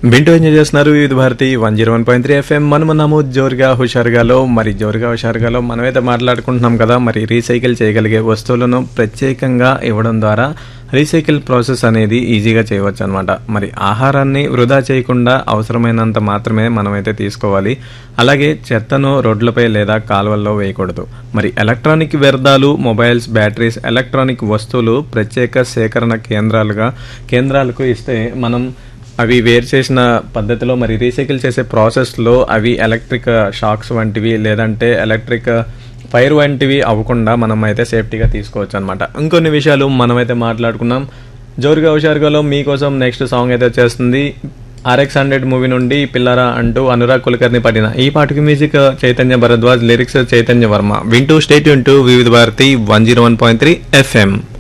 వింటూ ఎంజాయ్ చేస్తున్నారు Vividh Bharati one zero one point three FM మనమున్నాము జోరుగా హుషారుగాలో మరి జోరుగా హుషారుగాలో మనమైతే మాట్లాడుకుంటున్నాం కదా మరి రీసైకిల్ చేయగలిగే వస్తువులను ప్రత్యేకంగా ఇవ్వడం ద్వారా రీసైకిల్ ప్రాసెస్ అనేది ఈజీగా చేయవచ్చు అనమాట మరి ఆహారాన్ని వృధా చేయకుండా అవసరమైనంత మాత్రమే మనమైతే తీసుకోవాలి అలాగే చెత్తను రోడ్లపై లేదా కాలువల్లో వేయకూడదు మరి ఎలక్ట్రానిక్ వ్యర్థాలు మొబైల్స్ బ్యాటరీస్ ఎలక్ట్రానిక్ వస్తువులు ప్రత్యేక సేకరణ కేంద్రాలుగా కేంద్రాలకు ఇస్తే మనం అవి వేరు చేసిన పద్ధతిలో మరి రీసైకిల్ చేసే ప్రాసెస్లో అవి ఎలక్ట్రిక్ షాక్స్ వంటివి లేదంటే ఎలక్ట్రిక్ ఫైర్ వంటివి అవ్వకుండా మనం అయితే సేఫ్టీగా తీసుకోవచ్చు అనమాట ఇంకొన్ని విషయాలు మనమైతే మాట్లాడుకున్నాం జోరుగా హుషారుగాలో మీకోసం నెక్స్ట్ సాంగ్ అయితే వచ్చేస్తుంది ఆర్ఎక్స్ హండ్రెడ్ మూవీ నుండి పిల్లరా అంటూ అనురాగ్ కులకర్ని పడిన ఈ పాటకి మ్యూజిక్ చైతన్య భరద్వాజ్ లిరిక్స్ చైతన్య వర్మ వింటూ స్టేట్ వింటూ Vividh Bharati one zero one point three FM